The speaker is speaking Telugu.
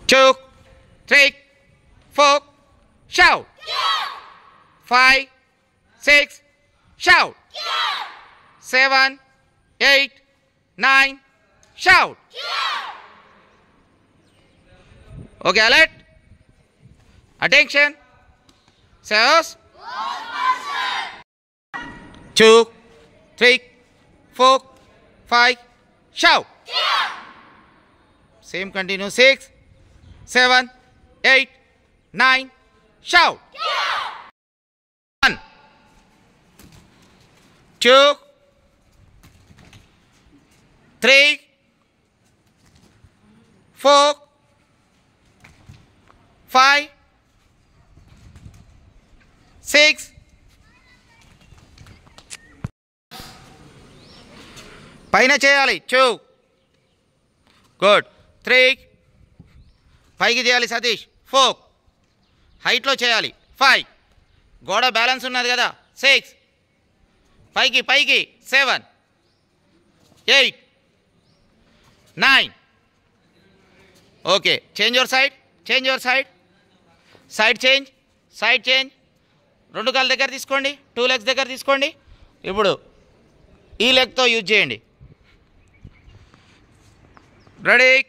two, three, four, shout. Five, six, shout. Seven, eight, nine, shout. Okay, alert. Attention. Say Two, three, four, five, shout. Same continue. Six, seven, eight, nine, shout. One, two, three, four, five, six. పైన చేయాలి టూ గుడ్ త్రీ పైకి చేయాలి సతీష్ ఫోర్ హైట్లో చేయాలి ఫైవ్ గోడ బ్యాలెన్స్ ఉన్నది కదా సిక్స్ పైకి పైకి seven eight nine okay change your side change your side side change side change రెండు కాళ్ళ దగ్గర తీసుకోండి టూ లెగ్స్ దగ్గర తీసుకోండి ఇప్పుడు ఈ లెగ్తో యూజ్ చేయండి రెడీ